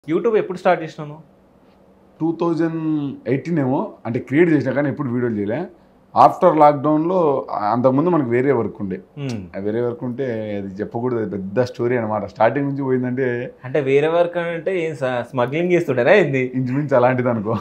YouTube ఎప్పుడు start చేసినాను two thousand eighteen ఏమో అంటే క్రియేట్ చేసినా కానీ ఎప్పుడు వీడియోలు చేయలే ఆఫ్టర్ లాక్డౌన్లో అంతకుముందు మనకు వేరే వర్క్ ఉండే ఆ వేరే వర్క్ ఉంటే అది చెప్పకూడదు అది పెద్ద స్టోరీ అనమాట స్టార్టింగ్ నుంచి పోయిందంటే అంటే వేరే వర్క్ అంటే ఏం స్మగ్లింగ్ చేస్తుంటారా ఏంది ఇంచుమించు అలాంటిది అనుకో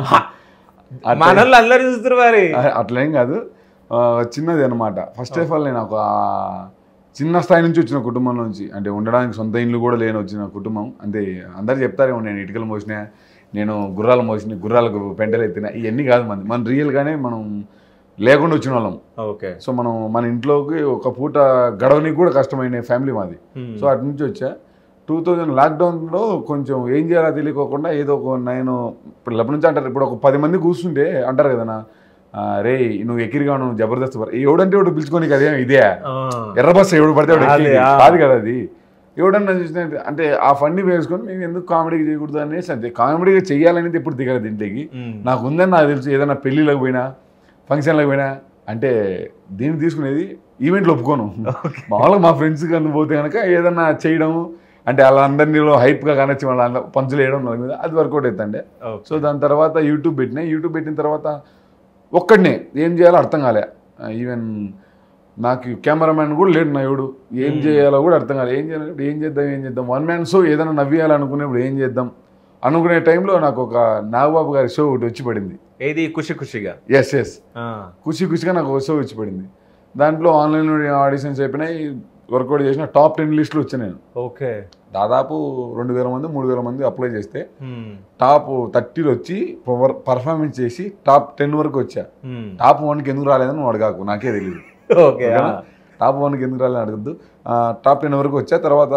అట్లా- మనల్ని అందరు చూస్తారు మరి అ- అట్లేం కాదు ఆ, చిన్నది అనమాట ఫస్ట్ ఆఫ్ ఆల్ నేను ఒక చిన్న స్థాయి నుంచి వచ్చిన కుటుంబం నుంచి అంటే ఉండడానికి సొంత ఇల్లు కూడా లేని వచ్చిన కుటుంబం అంటే అందరు చెప్తారేమో నేను ఇటుకలు మోసిన నేను గుర్రాలు మోసిన గుర్రాలకు పెంటలు ఎత్తిన ఇవన్నీ కాదు మంది మన రియల్గానే మనం లేకుండా వచ్చిన వాళ్ళం ఓకే సో మనం మన ఇంట్లోకి ఒక పూట గడవనికి కూడా కష్టమైన ఫ్యామిలీ మాది సో అటు నుంచి వచ్చా టూ థౌజండ్ లాక్డౌన్లో కొంచెం ఏం చేయాలో తెలియకోకుండా ఏదో ఒక నేను ఇప్పుడు లెప్పటి నుంచి అంటారు ఇప్పుడు ఒక పది మంది కూర్చుంటే అంటారు కదా నా రే నువ్వు ఎక్కిరిగా నువ్వు జబర్దస్త్ పర్ ఎవడంటే ఎవడు పిలుచుకొని అదే ఇదే ఎర్ర బస్సు ఎవడు పడితే ఎవడు అదే, ఎక్కేది. ఆ. కాదు కదా అది ఎవడన్నా చూసిన అంటే ఆ ఫండ్ వేసుకొని మేము ఎందుకు కామెడీకి చేయకూడదు అనేసి అంతే కామెడీగా చేయాలనేది ఎప్పుడు దిగలేదు ఇంటికి నాకు ఉందని నాకు తెలుసు ఏదైనా పెళ్ళిళ్ళకి పోయినా ఫంక్షన్లకు పోయినా అంటే దీన్ని తీసుకునేది ఈవెంట్లు ఒప్పుకోను మామూలుగా మా ఫ్రెండ్స్ కన్నా పోతే కనుక ఏదన్నా చేయడం అంటే వాళ్ళందరినీలో హైప్గా కానొచ్చి వాళ్ళ పంచులు వేయడం వాళ్ళ మీద అది వర్కౌట్ అవుతుండే సో దాని తర్వాత యూట్యూబ్ పెట్టినా యూట్యూబ్ పెట్టిన తర్వాత ఒక్కడనే ఏం చేయాలో అర్థం కాలే ఈవెన్ నాకు కెమెరామ్యాన్ కూడా లేడు నా ఎవడు ఏం చేయాలో కూడా అర్థం కాలే ఏం చేయాలి ఏం చేద్దాం ఏం చేద్దాం వన్ మ్యాన్ షో ఏదైనా నవ్వేయాలనుకునేప్పుడు ఏం చేద్దాం అనుకునే టైంలో నాకు ఒక నాగబాబు గారి షో ఒకటి వచ్చి పడింది ఏది ఖుషి ఖుషిగా ఎస్ ఎస్ ఖుషి ఖుషిగా నాకు ఒక షో వచ్చి పడింది దాంట్లో ఆన్లైన్ ఆడిషన్స్ అయిపోయినాయి వర్కౌట్ చేసిన టాప్ టెన్ లిస్టులు వచ్చాయి నేను ఓకే దాదాపు రెండు వేల మంది మూడు వేల మంది అప్లై చేస్తే టాప్ థర్టీలో వచ్చి పర్ఫార్మెన్స్ చేసి టాప్ టెన్ వరకు వచ్చా టాప్ వన్కి ఎందుకు రాలేదని నువ్వు అడగాకు నాకే తెలియదు ఓకే టాప్ వన్కి ఎందుకు రాలేదని అడగద్దు టాప్ టెన్ వరకు వచ్చా తర్వాత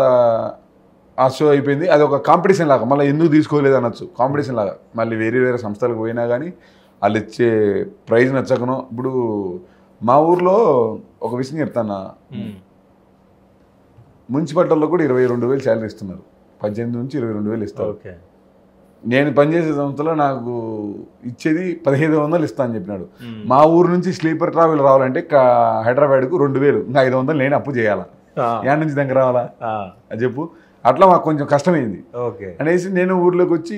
ఆ షో అయిపోయింది అది ఒక కాంపిటీషన్ లాగా మళ్ళీ ఎందుకు తీసుకోలేదు అనొచ్చు కాంపిటీషన్ లాగా మళ్ళీ వేరే వేరే సంస్థలకు పోయినా కానీ వాళ్ళు ఇచ్చే ప్రైజ్ నచ్చకనో ఇప్పుడు మా ఊర్లో ఒక విషయం చెప్తాను మున్సిపాలిటీలో కూడా ఇరవై రెండు వేలు శాలరీ ఇస్తున్నారు పద్దెనిమిది నుంచి ఇరవై రెండు వేలు ఇస్తారు ఓకే నేను పనిచేసే సంస్థలో నాకు ఇచ్చేది పదిహేను వందలు ఇస్తా అని చెప్పినాడు మా ఊరు నుంచి స్లీపర్ ట్రావెల్ రావాలంటే కా- హైదరాబాద్కు రెండు వేలు ఇంకా ఐదు వందలు నేను అప్పు చేయాలా యాడ నుంచి దగ్గర రావాలా అది చెప్పు అట్లా మాకు కొంచెం కష్టమైంది ఓకే అనేసి నేను ఊర్లోకి వచ్చి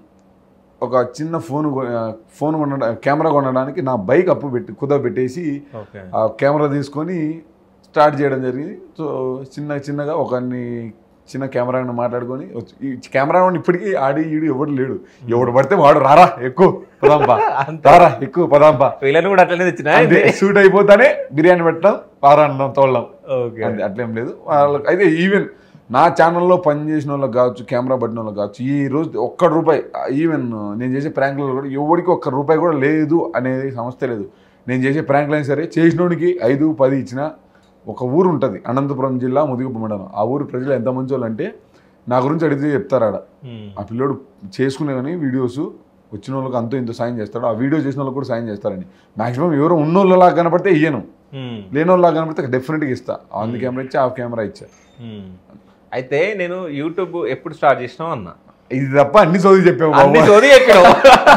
ఒక చిన్న ఫోన్ కొ- ఫోన్ కొనడా కెమెరా కొనడానికి నా బైక్ అప్పు పెట్టి కుదవ పెట్టేసి ఓకే ఆ కెమెరా తీసుకొని స్టార్ట్ చేయడం జరిగింది సో చిన్న చిన్నగా ఒకరిని చిన్న కెమెరాని మాట్లాడుకొని వచ్చి ఈ కెమెరా వాడిని ఇప్పటికీ ఆడి ఈడు ఎవడు లేడు ఎవడు పడితే వాడు రారా ఎక్కువ పదాంపా అంతే. రారా ఎక్కువ పదాంపా వీళ్ళని కూడా అట్లనే తెచ్చిన అంతే షూట్ అయిపోతానే బిర్యానీ పెట్టడం పారా అన్నం తోడడం ఓకే అంతే అట్లేం లేదు వాళ్ళకి అయితే ఈవెన్ నా ఛానల్లో పనిచేసిన వాళ్ళకి కావచ్చు కెమెరా పట్టిన వాళ్ళకి కావచ్చు ఈ రోజు ఒక్క రూపాయి ఈవెన్ నేను చేసే ప్రాంకులలో కూడా ఎవరికి ఒక్క రూపాయి కూడా లేదు అనేది సమస్య లేదు నేను చేసే ప్రాంకులు అయినా సరే చేసినోడికి ఐదు పది ఇచ్చిన ఒక ఊరు ఉంటుంది అనంతపురం జిల్లా ముదిగుప్ప మండలం ఆ ఊరు ప్రజలు ఎంత మంచి వాళ్ళు అంటే నా గురించి అడిగితే చెప్తారు ఆడ ఆ పిల్లోడు చేసుకునే కానీ వీడియోస్ వచ్చిన వాళ్ళకి అంతో ఇంతో సాయం చేస్తాడు ఆ వీడియో చేసిన వాళ్ళకి కూడా సాయం చేస్తారని మాక్సిమం ఎవరో ఉన్నోళ్ళలా కనపడితే ఇయ్యను లేని వాళ్ళలా కనపడితే డెఫినెట్గా ఇస్తా ఆన్ ది కెమెరా ఇచ్చా ఆఫ్ కెమెరా ఇచ్చా అయితే నేను యూట్యూబ్ ఎప్పుడు స్టార్ట్ చేసినావు అన్న ఇది తప్ప అన్ని చదివి చెప్పావు అన్ని బాబు. చోది ఎక్కడం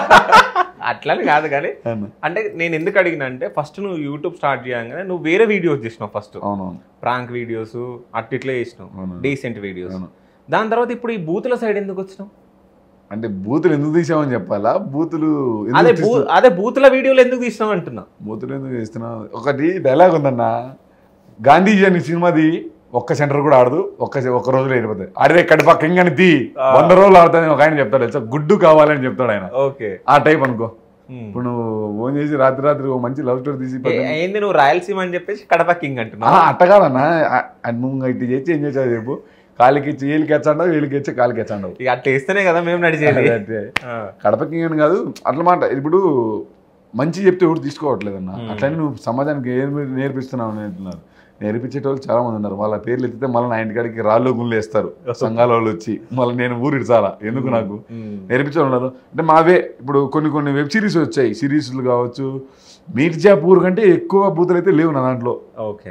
అట్లని కాదు కానీ అవును అంటే నేను ఎందుకు అడిగిన అంటే ఫస్ట్ నువ్వు యూట్యూబ్ స్టార్ట్ చేయగానే నువ్వు వేరే వీడియోస్ చేసినావు ఫస్ట్ అవునవును ప్రాంక్ వీడియోస్ అట్ ఇట్లా చేసినావు అవును. డీసెంట్ వీడియోస్ అవును. దాని తర్వాత ఇప్పుడు ఈ బూతుల సైడ్ ఎందుకు వచ్చినావు అంటే బూతులు ఎందుకు తీసామని చెప్పాలా బూతులు ఎందుకు అదే బూ తీస్తు- అదే బూతుల వీడియోలు ఎందుకు తీసినావు అంటున్నా బూతులు ఎందుకు తీస్తున్నావు ఒకటి డైలాగ్ ఉందన్న గాంధీజీ అని సినిమాది ఒక్క సెంటర్ కూడా ఆడదు ఒక్క ఒక్క రోజులో వెళ్ళిపోతుంది ఆడితే కడిపా కింగని తీ ఆ. వంద రోజులు ఆడుతుంది ఒక ఆయన చెప్తాడు తెలుసా గుడ్డు కావాలని చెప్తాడు ఆయన ఓకే ఆ టైప్ అనుకో ఇప్పుడు నువ్వు ఫోన్ చేసి రాత్రి రాత్రి ఓ మంచి లవ్ స్టోరీ తీసి పెట్టు. ఏంది నువ్వు రాయలసీమ అని చెప్పేసి కడప కింగ్ ఆ, అంటున్నావు అట్ట కాదన్నా ఆ, ఆ, నువ్వు ఇటు చేసి ఏం చేసావు చెప్పు కాలికి ఇచ్చి ఏలికి ఎచ్చండవు ఏలికి ఇచ్చి కాలికి ఎచ్చండవు ఇక అట్లా వేస్తేనే కదా మేము నడిచేది అంటే ఆ. కడపకి అని కాదు అట్లా మాట ఇప్పుడు మంచి చెప్తే ఎవరు తీసుకోవట్లేదన్న Hmm. అట్లనే నువ్వు సమాజానికి ఏం నేర్పిస్తున్నావు అని అంటున్నారు నేర్పించేటోళ్ళు చాలా మంది ఉన్నారు వాళ్ళ పేర్లు ఎత్తితే మళ్ళీ నా ఇంటికాడికి రాళ్ళు గుళ్ళు వేస్తారు సంఘాల వాళ్ళు వచ్చి మళ్ళీ నేను ఊరు ఇడ్చాలా ఎందుకు నాకు ఉమ్. నేర్పించే వాళ్ళు ఉన్నారు అంటే మావే ఇప్పుడు కొన్ని కొన్ని వెబ్ సిరీస్ వచ్చాయి సిరీస్లు కావచ్చు మీర్జాపూర్ కంటే ఎక్కువ బూతులు అయితే లేవు నా దాంట్లో ఓకే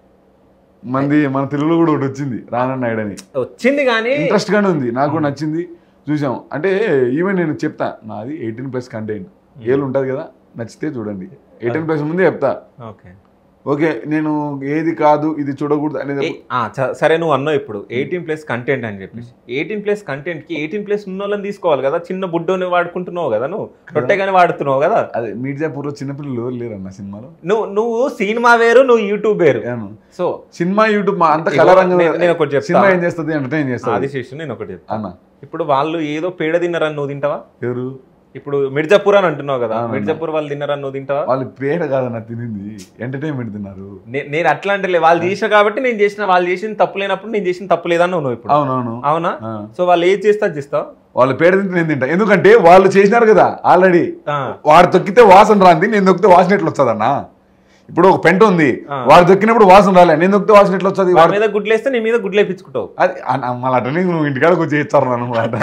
మంది మన తెలుగులో కూడా ఒకటి వచ్చింది రానన్న నాయుడు అని వచ్చింది కానీ ఇంట్రెస్ట్ గానే ఉంది నాకు కూడా నచ్చింది చూసాం అంటే ఈవెన్ నేను చెప్తా నాది ఎయిటీన్ ప్లస్ కంటెంట్ ఏళ్ళు ఉంటుంది కదా నచ్చితే చూడండి ఎయిటీన్ ప్లస్ ముందే చెప్తా ఓకే ఓకే నేను ఏది కాదు ఇది చూడకూడదు అనేది ఏ- ఆ, చ- సరే నువ్వు అన్నావు ఇప్పుడు ఎయిటీన్ ప్లస్ కంటెంట్ అని చెప్పేసి ఎయిటీన్ ప్లస్ కంటెంట్ కి ఎయిటీన్ ప్లస్ ఉన్న వాళ్ళని తీసుకోవాలి కదా చిన్న బుడ్డోని వాడుకుంటున్నావు కదా నువ్వు రొట్టెగానే వాడుతున్నావు కదా అదే మీర్జాపూర్లో చిన్నపిల్లలు ఎవరు లేరన్న సినిమాలో నువ్వు నువ్వు సినిమా వేరు నువ్వు యూట్యూబ్ వేరు ఏను. సో సినిమా యూట్యూబ్ మా అంత ఇగో, కలరంగా నేను- నేను ఒకటి చెప్తా. సినిమా ఏం చేస్తుంది ఎంటర్టైన్ చేస్తుంది ఆదిశేషు నేను ఒకటి చెప్తా. అన్న ఇప్పుడు వాళ్ళు ఏదో పేడ తిన్నారని నువ్వు తింటావా ఎవరు ఇప్పుడు మిర్జాపూర్ అని అంటున్నావు కదా అవునన్నా. మిర్జాపూర్ వాళ్ళు తిన్నారని నువ్వు తింటావా వాళ్ళు పేడ కాదన్న తినింది ఎంటర్టైన్మెంట్ తిన్నారు నే- నేను అట్లా అంటే వాళ్ళు చేసిన కాబట్టి నేను చేసిన వాళ్ళు చేసిన తప్పు లేనప్పుడు నేను చేసిన తప్పు లేదని నువ్వు ఇప్పుడు అవునవును అవునా ఆ. సో వాళ్ళు ఏది చేస్తా చేస్తావు వాళ్ళు పేడ తింటే నేను తింటా ఎందుకంటే వాళ్ళు చేసినారు కదా ఆల్రెడీ ఆ. వాడు తొక్కితే వాసన రాంది నేను తొక్కితే వాసన ఎట్లా వస్తుందన్న ఇప్పుడు ఒక పెంట ఉంది ఆ. వాడు తొక్కినప్పుడు వాసన రాలే నేను తొక్కితే వాసన ఎట్లా వస్తుంది వాడి మీద గుడ్లేస్తే నీ మీద గుడ్లు వేపించుకుంటావు అది అన్న- మళ్ళీ అటనే నువ్వు ఇంటికాడకు వచ్చి ఇస్తారు అనమాట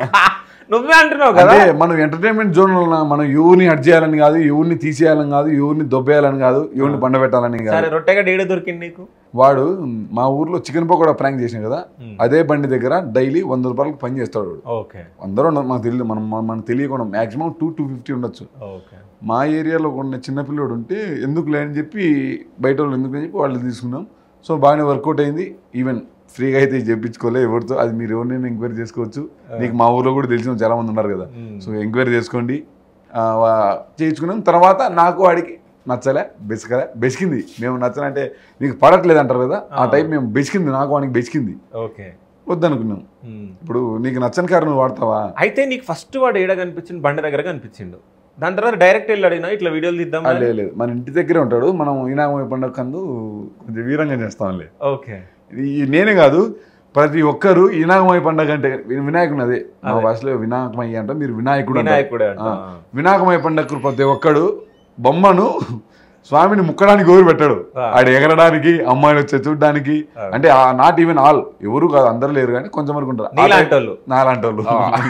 నువ్వే అంటున్నావు కదా అంటే మనం ఎంటర్టైన్మెంట్ జోన్ మనం ఎవరిని హట్ చేయాలని కాదు ఎవరిని తీసేయాలని కాదు ఎవరిని దొబ్బేయాలని కాదు ఎవరిని పండబెట్టాలని కాదు సరే రొట్టెగా డేడే దొరికింది నీకు వాడు మా ఊర్లో చికెన్ పకోడా ప్రాంక్ చేసిన కదా Hmm. అదే బండి దగ్గర డైలీ వంద రూపాయలకు పని చేస్తాడు వాడు ఓకే అందరూ ఉండదు మనకు తెలియదు మనం మనం- మనకు తెలియకుండా మాక్సిమం టూ టూ ఫిఫ్టీ ఉండొచ్చు ఓకే మా ఏరియాలో ఉన్న చిన్నపిల్లడు ఉంటే ఎందుకు లేని చెప్పి బయట వాళ్ళు ఎందుకు అని చెప్పి వాళ్ళు తీసుకున్నాం సో బాగానే వర్కౌట్ అయింది ఈవెన్ ఫ్రీగా అయితే చెప్పించుకోలే ఎవరితో అది మీరు ఎవరినైనా ఎంక్వైరీ చేసుకోవచ్చు నీకు మా ఊర్లో కూడా తెలిసిన చాలా మంది ఉన్నారు కదా సో ఎంక్వైరీ చేసుకోండి ఆ, వా- చేయించుకున్నాం తర్వాత నాకు వాడికి నచ్చలే బెసకలే బెసికింది మేము నచ్చలంటే నీకు పడట్లేదు అంటారు కదా ఆ టైం మేము బెసికింది నాకు వానికి బెసికింది ఓకే వద్దనుకున్నాం ఇప్పుడు నీకు నచ్చని కారు నువ్వు వాడతావా అయితే నీకు ఫస్ట్ వాడు ఏడ కనిపించిండు బండి దగ్గర కనిపించిండు దాని తర్వాత డైరెక్ట్ వెళ్ళి అడిగినా ఇట్లా వీడియోలు తీద్దాం ఆ, లేదు లేదు మన ఇంటి దగ్గరే ఉంటాడు మనం ఈనాగమ పండుగ కందు కొంచెం వీరంగా చేస్తాంలే ఓకే ఈ నేనే కాదు ప్రతి ఒక్కరు ఈనాగమయ్య పండగ అంటే వి- వినాయకుడు అదే మా భాషలో వినాయకమయ్య అంటే మీరు వినాయకుడు అంటారు. వినాయకుడే అంట ఆ, వినాయకమయ్య పండగకు ప్రతి ఒక్కడు బొమ్మను స్వామిని ముక్కడానికి ఎవరు పెట్టాడు ఆ. ఆడ ఎగరడానికి అమ్మాయిలు వచ్చి చూడడానికి ఆ. అంటే నాట్ ఈవెన్ ఆల్ ఎవరు కాదు అందరు లేరు కానీ కొంచెం వరకు ఉంటారు ఆ నీలాంటి type- వాళ్ళు నాలాంటి వాళ్ళు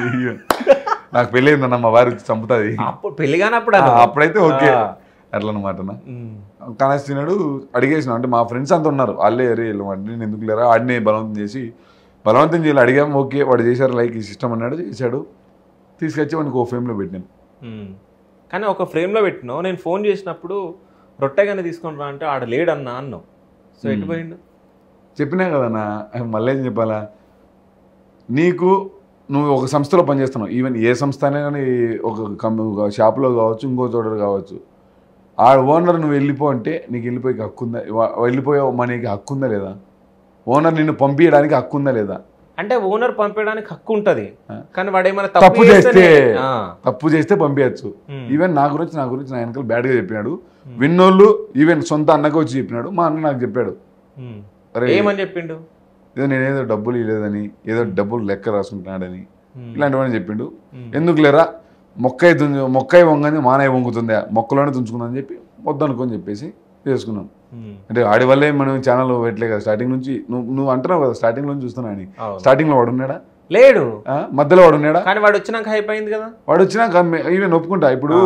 నాకు పెళ్ళి అయిందన్న మా వారి వచ్చి చంపుతుంది అప్పుడు పెళ్లి కానప్పుడు ఆ, అను. అప్పుడైతే ఓకే ఆ. అట్లా అనమాట ఉమ్. కనెస్టినాడు అడిగేసిన అంటే మా ఫ్రెండ్స్ అంతా ఉన్నారు వాళ్ళే అరే వీళ్ళు అంటే నేను ఎందుకు లేరా ఆడినే బలవంతం చేసి బలవంతం చేయాలి అడిగాం ఓకే వాడు చేశారు లైక్ ఈ సిస్టమ్ అన్నాడు చేశాడు తీసుకొచ్చి వాడికి ఓ ఫ్రేమ్లో పెట్టాను ఉమ్. కానీ ఒక ఫ్రేమ్లో పెట్టినావు నేను ఫోన్ చేసినప్పుడు రొట్టెగానే తీసుకొని రా అంటే ఆడ లేడన్నా అన్నావు సో ఎటు పోయిండు చెప్పినా కదన్నా మళ్ళీ ఏం చెప్పాలా నీకు నువ్వు ఒక సంస్థలో పనిచేస్తున్నావు ఈవెన్ ఏ సంస్థ అయినా కానీ ఒక కం- ఒక షాప్లో కావచ్చు ఇంకో చోట కావచ్చు ఆ ఓనర్ నువ్వు వెళ్ళిపో అంటే నీకు వెళ్ళిపోయి హక్కు ఉందా వా- వెళ్ళిపోయే మనకి హక్కు ఉందా లేదా ఓనర్ నిన్ను పంపించడానికి హక్కు ఉందా లేదా అంటే ఓనర్ పంపించడానికి హక్కు ఉంటది ఆ. కానీ వాడు ఏమైనా తప్పు తప్పు చేస్తే చేస్తేనే- ఆ. తప్పు చేస్తే పంపించచ్చు ఉమ్. ఈవెన్ నా గురించి నా గురించి నా వెనకాల బ్యాడ్గా చెప్పినాడు విన్నోళ్ళు ఈవెన్ సొంత అన్నకు వచ్చి చెప్పినాడు మా అన్న నాకు చెప్పాడు ఉమ్. అరే ఏమని చెప్పిండు ఏదో నేనేదో డబ్బులు ఇవ్వలేదని ఏదో డబ్బులు లెక్క రాసుకుంటున్నాడని ఉమ్. ఇలాంటివన్నీ చెప్పిండు ఉమ్. ఎందుకు లేరా మొక్కై తుంజు మొక్కై వంగని మానయ్య వంగుతుందా మొక్కలోనే తుంచుకుందని చెప్పి వద్దనుకొని చెప్పేసి చేసుకున్నాం ఉమ్. అంటే ఆడి వల్లే మనం ఛానల్ పెట్టలే కదా స్టార్టింగ్ నుంచి నువ్వు నువ్వు అంటున్నావు కదా స్టార్టింగ్ నుంచి చూస్తున్నా అని అవును. స్టార్టింగ్ లో వాడు ఉన్నాడా లేడు ఆ? మధ్యలో వాడు ఉన్నాడా కానీ వాడు వచ్చినాక హైప్ అయింది కదా వాడు వచ్చినాక ఈవెన్ ఒప్పుకుంటా ఇప్పుడు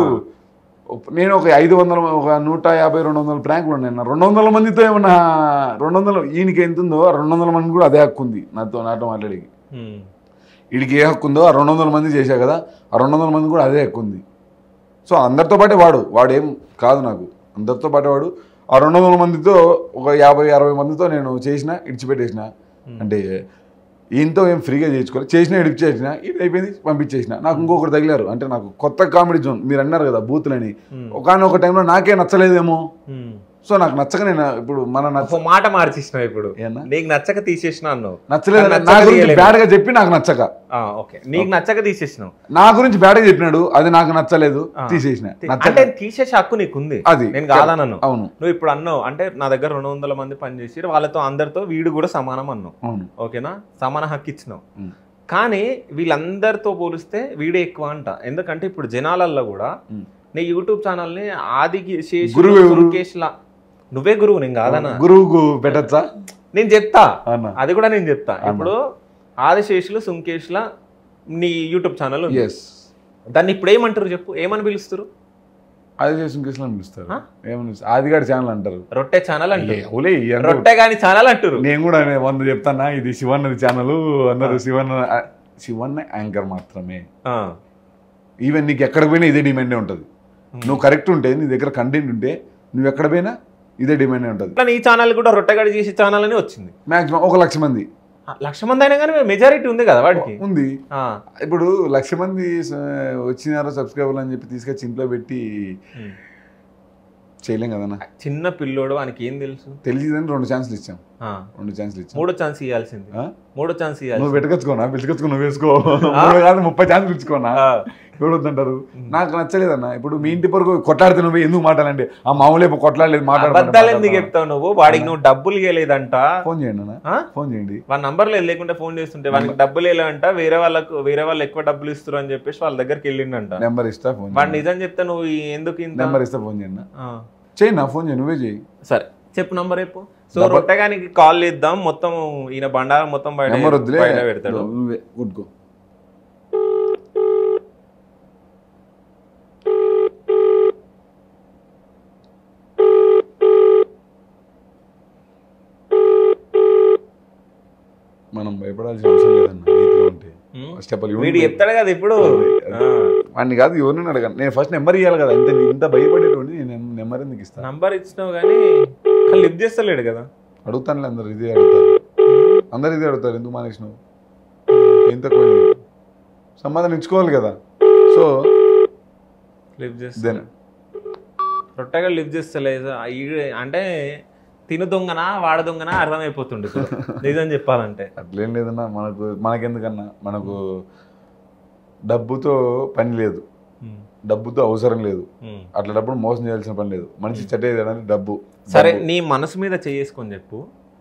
నేను ఒక ఐదు వందల ఒక నూట యాభై రెండు వందల ప్రాంకులు ఉన్నాయి నా రెండు వందల మందితో ఏమన్నా రెండు వందల ఈయనకి ఎంత ఉందో ఆ రెండు వందల మంది కూడా అదే హక్కు ఉంది నాతో నాతో మాట్లాడి ఉమ్. వీడికి ఏ హక్కు ఉందో ఆ రెండు వందల మంది చేశా కదా ఆ రెండు వందల మంది కూడా అదే హక్కు ఉంది సో అందరితో పాటే వాడు వాడు ఏం కాదు నాకు అందరితో పాటే వాడు ఆ రెండు వందల మందితో ఒక యాభై అరవై మందితో నేను చేసిన ఇడిచిపెట్టేసిన అంటే ఈయనతో ఏం ఫ్రీగా చేయించుకోవాలి చేసినా ఇడిచేసిన ఇది అయిపోయింది పంపించేసిన నాకు ఇంకొకరు తగిలారు అంటే నాకు కొత్త కామెడీ జోన్ మీరు అన్నారు కదా బూతులని ఉమ్. ఒకనొక టైంలో నాకే నచ్చలేదేమో ఉమ్. సో నాకు నచ్చక నేను ఇప్పుడు మన నచ్చ ఒక మాట మార్చేసినావు ఇప్పుడు ఏనా? నీకు నచ్చక తీసేసిన అన్నావు నచ్చలేదు నాకు నా నచ్చక గురించి తీయలేదు. బ్యాడ్గా చెప్పి నాకు నచ్చక ఆ, ఓకే నీకు నచ్చక తీసేసినావు నా గురించి బ్యాడ్గా చెప్పినాడు అది నాకు నచ్చలేదు ఆ. తీసేసిన తీ- నచ్చక అంటే తీసేసే హక్కు నీకుంది అది నేను కాదనను అవును నువ్వు ఇప్పుడు అన్నావు అంటే నా దగ్గర రెండు వందల మంది పనిచేసి వాళ్ళతో అందరితో వీడు కూడా సమానం అన్నావు అవును ఓకేనా సమాన హక్కు ఇచ్చినావు ఉమ్. కానీ వీళ్ళందరితో పోలిస్తే వీడే ఎక్కువ అంట ఎందుకంటే ఇప్పుడు జనాలల్లో కూడా ఉమ్. నీ యూట్యూబ్ ఛానల్ని ఆదికి శేషు, గురువు ఎవరు? సుంకేష్లా నువ్వే గురువు నేను కాదనా గురువుకు పెట్టచ్చా నేను చెప్తా అన్న అది కూడా నేను చెప్తా అన్న. ఇప్పుడు ఆదిశేషులు సుంకేష్ల నీ యూట్యూబ్ ఛానల్ ఉంది. ఎస్ దాన్ని ఇప్పుడు ఏమంటారు చెప్పు ఏమని పిలుస్తారు అది చేసిన కేసులు అని పిలుస్తారు ఆ? ఏమని పిలుస్తారు? ఆదిగాడి ఛానల్ అంటారు రొట్టె ఛానల్ ఏ, అంటారు అవులే, ఈ అందరూ- రొట్టె గాని ఛానల్ అంటారు నేను కూడా అనే వంద చెప్తానా ఇది శివన్నది ఛానల్ అన్నారు శివన్న ఆ, శివన్న యాంకర్ మాత్రమే ఆ. ఈవెన్ నీకు ఎక్కడ పోయినా ఇదే డిమాండే ఉంటుంది నువ్వు కరెక్ట్ ఉంటే నీ దగ్గర కంటెంట్ ఉంటే నువ్వు ఎక్కడ పోయినా ఇదే డిమాండ్ ఉంటుంది అట్లా నీ ఛానల్ కూడా రొట్టెగడి చేసే ఛానల్ అని వచ్చింది మాక్సిమం ఒక లక్ష మంది ఆ, లక్ష మంది అయినా కానీ మెజారిటీ ఉంది కదా వాడికి ఉంది ఆ, ఇప్పుడు లక్ష మంది స- వచ్చినారు సబ్స్క్రైబర్లు అని చెప్పి తీసుకొచ్చి ఇంట్లో పెట్టి ఉమ్. చేయలేం కదన్నా చిన్న పిల్లోడు వానికి ఏం తెలుసు తెలియదని రెండు ఛాన్స్లు ఇచ్చాం ఆ, రెండు ఛాన్స్లు ఇచ్చాం మూడో ఛాన్స్ ఇవ్వాల్సింది ఆ? మూడో ఛాన్స్ ఇవ్వాలి నువ్వు పెట్టుకొచ్చుకోనా పిలుచుకొచ్చుకో నువ్వు వేసుకో మూడు కాదు ముప్పై ఛాన్స్ పిలుచుకోనా ఎవడు వద్దంటారు నాకు నచ్చలేదన్న ఇప్పుడు మీ ఇంటి వరకు కొట్లాడితే నువ్వు ఎందుకు మాట్లాడండి ఆ మామూలు ఇప్పుడు కొట్లాడలేదు అబద్ధాలు ఎందుకు మాట్లాడాలి చెప్తావు నువ్వు వాడికి నువ్వు డబ్బులు ఇవ్వలేదంట ఫోన్ చేయండి అన్న ఆ? ఫోన్ చేయండి వాడి నంబర్ లేదు లేకుంటే ఫోన్ చేస్తుంటే వాడికి డబ్బులు వేయలేదంట వేరే వాళ్ళకు వేరే వాళ్ళు ఎక్కువ డబ్బులు ఇస్తారు అని చెప్పేసి వాళ్ళ దగ్గరికి వెళ్ళిండంట నెంబర్ ఇస్తా ఫోన్ వాడు చేయండి నిజం చెప్తే నువ్వు ఈ ఎందుకు ఇంత నెంబర్ ఇస్తా ఫోన్ చేయండి ఆ, చేయి నా ఫోన్ చేయి నువ్వే చేయి సరే చెప్పు నంబర్ చెప్పు సో Double- రొట్టెగానికి కాల్ చేద్దాం మొత్తం ఈయన బండారం మొత్తం బయట నెంబర్ వద్దులే బయట పెడతాడు నువ్వే గుడ్కో మనం భయపడాల్సిన అవసరం లేదన్న నీతిగా ఉంటే ఉమ్. ఫస్ట్ ఆఫ్ ఆల్ వీడు చెప్తాడు కదా ఇప్పుడు ఆ, వాడిని కాదు ఎవరిని అడగాను నేను ఫస్ట్ నెంబర్ ఇవ్వాలి కదా ఇంత ఇంత భయపడేటువంటి నేను నెంబర్ ఎందుకు ఇస్తాను నంబర్ ఇచ్చినావు కానీ లిఫ్ట్ చేస్తలేడు కదా అడుగుతానులే అందరు ఇదే అడుగుతారు అందరు ఇదే అడుగుతారు ఎందుకు మానేసినావు ఏం తక్కువ సమాధానం ఇచ్చుకోవాలి కదా సో లిఫ్ట్ చేస్తా దెన్ రొట్టెగా లిఫ్ట్ చేస్తలేదు ఆ ఈడు- అంటే తిను దొంగనా వాడ దొంగనా అర్థమైపోతుండే ఇప్పుడు. నిజం చెప్పాలంటే అట్లేం లేదన్నా మనకు మనకెందుకన్నా మనకు డబ్బుతో పని లేదు ఉమ్, డబ్బుతో అవసరం లేదు ఉమ్. అట్లా డబ్బును మోసం చేయాల్సిన పని లేదు మనిషి చెడ్డేది అంటే డబ్బు సరే డబ్బు. నీ మనసు మీద చేసుకొని చెప్పు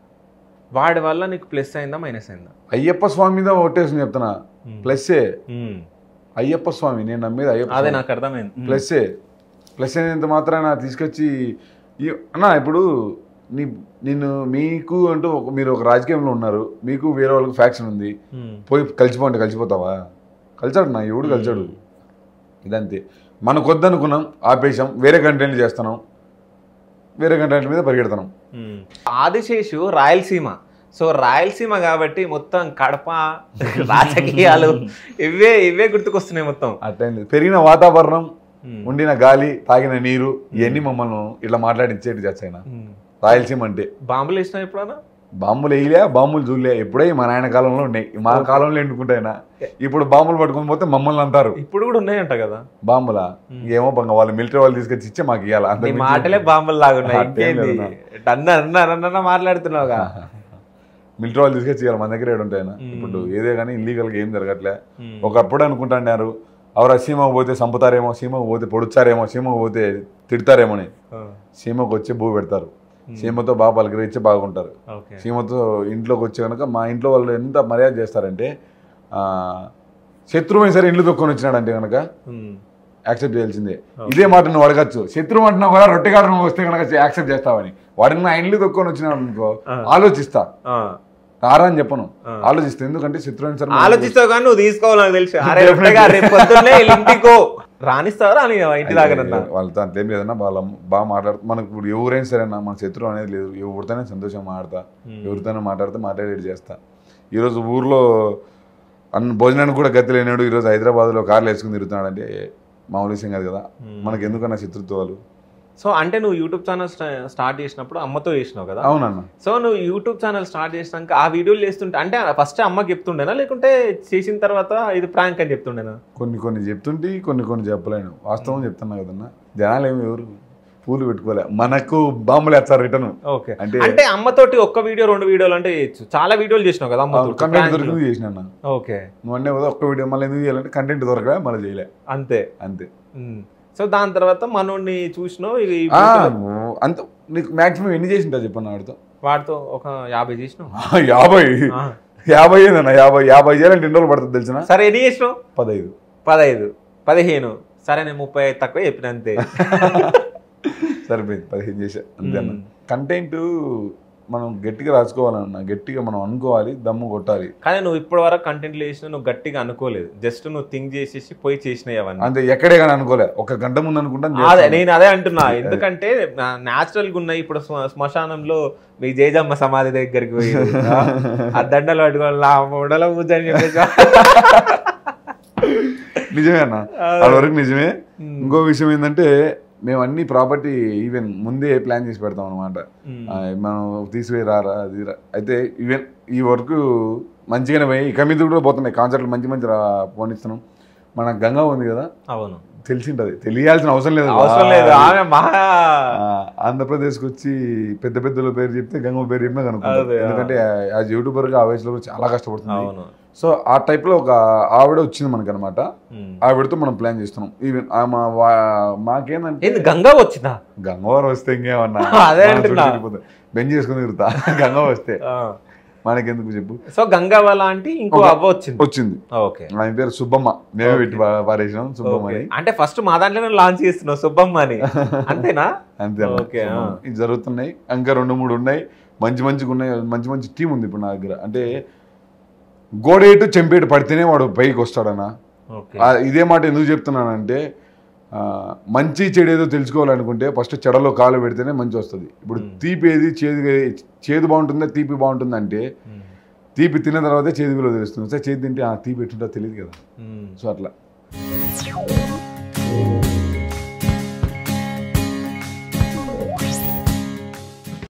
వాడి వల్ల నీకు ప్లస్ అయిందా మైనస్ అయిందా అయ్యప్ప స్వామి మీద ఓటేసి చెప్తున్నా ఉమ్. ప్లస్సే ఉమ్. అయ్యప్ప స్వామి నేను నమ్మేది అయ్యప్ప అదే స్వామి. నాకు అర్థమైంది ఉమ్. ప్లస్సే ప్లస్ అయినంత మాత్రాన తీసుకొచ్చి ఈ- అన్న ఇప్పుడు నీ నిన్ను మీకు అంటూ ఒక మీరు ఒక రాజకీయంలో ఉన్నారు మీకు వేరే వాళ్ళకి ఫ్యాక్షన్ ఉంది ఉమ్. పోయి కలిసిపోండి కలిసిపోతావా కలిసాడు నా ఎవడు కలిసాడు ఇదంతే మనకు వద్దనుకున్నాం ఆపేశాం వేరే కంటెంట్ చేస్తున్నాం వేరే కంటెంట్ మీద పరిగెడుతున్నాం ఉమ్. ఆదిశేషు రాయలసీమ సో రాయలసీమ కాబట్టి మొత్తం కడప రాజకీయాలు ఇవే ఇవే గుర్తుకొస్తున్నాయి మొత్తం అట్లయిం లేదు పెరిగిన వాతావరణం ఉమ్. ఉండిన గాలి తాగిన నీరు ఇవన్నీ మమ్మల్ని ఇట్లా మాట్లాడించేటి చేస్తాయినా ఉమ్. రాయలసీమ అంటే బాంబులు వేసినావు ఎప్పుడన్నా బాంబులు వేయలే బాంబులు చూడలే ఎప్పుడే మా నాయన కాలంలో ఉన్నాయి మా కాలంలో ఎండుకుంటాయినా ఇప్పుడు బాంబులు పట్టుకొని పోతే మమ్మల్ని అంటారు ఇప్పుడు కూడా ఉన్నాయంట కదా బాంబులా ఏమో బంగ వాళ్ళు మిలిటరీ వాళ్ళు తీసుకొచ్చి ఇచ్చే మాకు ఇవ్వాలి నీ అంతకు మించి- మాటలే బాంబులు లాగున్నాయి అట్టేం ఇంకేంది లేదు అన్న అన్న అన్న మాట్లాడుతున్నావుగా మిలిటరీ వాళ్ళు తీసుకొచ్చి ఇవ్వాలి మన దగ్గర ఏడు ఉంటాయినా మ్మ్. ఇప్పుడు ఏదే కానీ ఇల్లీగల్గా ఏం జరగట్లే ఉమ్. ఒకప్పుడు అనుకుంటున్నారు అవరా సీమకు పోతే చంపుతారేమో సీమకు పోతే పొడుచారేమో సీమకు పోతే తిడతారేమో అని ఆ, సీమకు వచ్చి భూ పెడతారు ఉమ్. సీమతో బాగా పలకరించి బాగుంటారు ఓకే సీమతో ఇంట్లోకి వచ్చి కనుక మా ఇంట్లో వాళ్ళు ఎంత మర్యాద చేస్తారంటే ఆ, శత్రువు సరే ఇంట్లో తొక్కొని వచ్చినాడంటే కనుక ఉమ్. యాక్సెప్ట్ చేయాల్సిందే ఇదే మాట నువ్వు అడగచ్చు శత్రువు అంటున్నా కూడా రొట్టెగాడు నువ్వు వస్తే కనుక యాక్సెప్ట్ చేస్తావని వాడిని నా ఇంట్లో తొక్కొని వచ్చినాడు అనుకో ఆ. ఆలోచిస్తా ఆ, తారా అని చెప్పను ఆ. ఆలోచిస్తా ఎందుకంటే శత్రువు సరే ఆలోచిస్తావు కానీ నువ్వు తీసుకోవాలి నాకు తెలుసు అరే Definitely. రొట్టెగా రేపు పొద్దున్నే వీళ్ళ ఇంటికో రానిస్తావా రాని ఇంటి దగ్గర వాళ్ళతో అంతేం లేదన్నా వాళ్ళ బాగా మాట్లాడుతూ మనకు ఇప్పుడు ఎవరైనా సరే అన్న మన శత్రువు అనేది లేదు ఎవరితోనే సంతోషం మాట్లాడతా ఎవరితోనే మాట్లాడితే మాట్లాడేది చేస్తా ఈరోజు ఊర్లో అన్న భోజనానికి కూడా గతి లేనాడు ఈరోజు హైదరాబాద్లో కార్లు వేసుకుని తిరుగుతున్నాడు అంటే మామూలు విషయం కాదు కదా మనకి ఎందుకన్నా శత్రుత్వాలు సో అంటే నువ్వు యూట్యూబ్ ఛానల్ స్టార్ట్ చేసినప్పుడు అమ్మతో చేసినావు కదా అవునన్న సో నువ్వు యూట్యూబ్ ఛానల్ స్టార్ట్ చేసినాక ఆ వీడియోలు చేస్తుంటే అంటే ఫస్ట్ అమ్మకి చెప్తుండేనా లేకుంటే చేసిన తర్వాత ఇది ప్రాంక్ అని చెప్తుండేనా కొన్ని కొన్ని చెప్తుంటే కొన్ని కొన్ని చెప్పలేను వాస్తవం చెప్తున్నా కదన్నా జనాలు ఏమి ఎవరు పూలు పెట్టుకోలే మనకు బాంబులు వేస్తారు రిటర్న్ ఓకే అంటే అంటే అమ్మతోటి ఒక్క వీడియో రెండు వీడియోలు అంటే చేయొచ్చు చాలా వీడియోలు చేసినావు కదా అమ్మతో కంటెంట్ దొరికింది చేసిన అన్న ఓకే నువ్వు అన్నీ కదా ఒక్క వీడియో మళ్ళీ ఎందుకు చేయాలంటే కంటెంట్ దొరకలే మళ్ళీ చేయలే అంతే అంతే ఉమ్. సో దాని తర్వాత మనోడిని చూసినావు ఇక ఈ ఆ, వీడియోలో నువ్వు అంత నీకు మాక్సిమం ఎన్ని చేసింటా చెప్పన్న వాడితో వాడితో ఒక యాభై చేసినావు యాభై ఆ. యాభై ఏందన్న యాభై యాభై చేయాలంటే ఎన్ని రోజులు పడుతుంది తెలిసిన సరే ఎన్ని చేసినావు పదహైదు పదహైదు పదిహేను సరే నేను ముప్పై ఐదు తక్కువ చెప్పిన అంతే సరిపోయింది పదిహేను చేసా అంతే అన్న మ్మ్. కంటెంట్ మనం గట్టిగా రాసుకోవాలన్న గట్టిగా మనం అనుకోవాలి దమ్ము కొట్టాలి కానీ నువ్వు ఇప్పటి వరకు కంటెంట్లు చేసినా నువ్వు గట్టిగా అనుకోలేదు జస్ట్ నువ్వు థింక్ చేసేసి పోయి చేసినాయి అవన్నీ అంతే ఎక్కడే కానీ అనుకోలే ఒక గంట ముందు అనుకుంటాను అదే చేస్తాను. నేను అదే అంటున్నా ఎందుకంటే న్యాచురల్ గా ఉన్నాయి ఇప్పుడు శ్మ- శ్మశానంలో మీ జయజమ్మ సమాధి దగ్గరికి పోయి ఆ దండలు పట్టుకొని నా మూడలో కూర్చొని చెప్పేసి నిజమే అన్న అదే. వాళ్ళ వరకు నిజమే మ్మ్. ఇంకో విషయం ఏంటంటే మేము అన్ని ప్రాపర్టీ ఈవెన్ ముందే ప్లాన్ చేసి పెడతాం అనమాట మ్మ్. మనం తీసిపోయి రారా అది రా. అయితే ఈవెన్ ఈ వర్క్ మంచిగానే పోయి ఇక మీద కూడా పోతున్నాయి కాన్సర్ట్లు మంచి మంచి రా పోనిస్తున్నాం మన గంగా ఉంది కదా అవును తెలిసింటది తెలియాల్సిన అవసరం లేదు అవసరం లేదు ఆమె మహా ఆ, ఆంధ్రప్రదేశ్కి వచ్చి పెద్ద పెద్దల పేరు చెప్తే గంగమ్మ పేరు చెప్పినా అదే, కనుక్కుంటారు ఆ. ఎందుకంటే యాజ్ యూట్యూబర్గా ఆ వయసులో కూడా చాలా కష్టపడుతుంది అవును సో ఆ టైప్లో ఒక ఆవిడ వచ్చింది మనకనమాట మ్మ్. ఆవిడతో మనం ప్లాన్ చేస్తున్నాం ఈవెన్ ఆమె వా- మాకేందంటే ఏంది గంగా వచ్చిందా గంగవారం వస్తే ఇంకేమన్నా అదే మన అంటున్నా. చుట్టూ తిరిగిపోతాం. బెంజ్ చేసుకుని తిరుగుతా గంగ వస్తే ఆ. మనకెందుకు చెప్పు సో గంగావ లాంటి ఇంకో ఒక- అవ్వ వచ్చింది వచ్చింది ఓకే ఆమె పేరు సుబ్బమ్మ మేమే పెట్టి పా- పారేసినాం సుబ్బమ్మ ఓకే. అని అంటే ఫస్ట్ మా దాంట్లోనే లాంచ్ చేస్తున్నావు సుబ్బమ్మ అని అంతేనా అంతే అన్న. ఓకే, ఆ. సుబ్బమ్మ. ఇది జరుగుతున్నాయి ఇంకా రెండు మూడు ఉన్నాయి మంచి మంచిగా ఉన్నాయి మంచి మంచి టీం ఉంది ఇప్పుడు నా దగ్గర అంటే గోడేటు చెంపేటు పడితేనే వాడు పైకి వస్తాడన్న ఓకే ఆ, ఇదే మాట ఎందుకు చెప్తున్నానంటే ఆ, మంచి చెడు ఏదో తెలుసుకోవాలనుకుంటే ఫస్ట్ చెడలో కాలు పెడితేనే మంచి వస్తుంది ఇప్పుడు మ్మ్. తీపి ఏది చేదు చేదు బాగుంటుందా తీపి బాగుంటుందా అంటే మ్మ్. తీపి తిన్న తర్వాతే చేదు విలువ తెలుస్తుంది సార్ చేతి తింటే ఆ తీపి ఎట్టుంటో తెలియదు కదా మ్మ్. సో అట్లా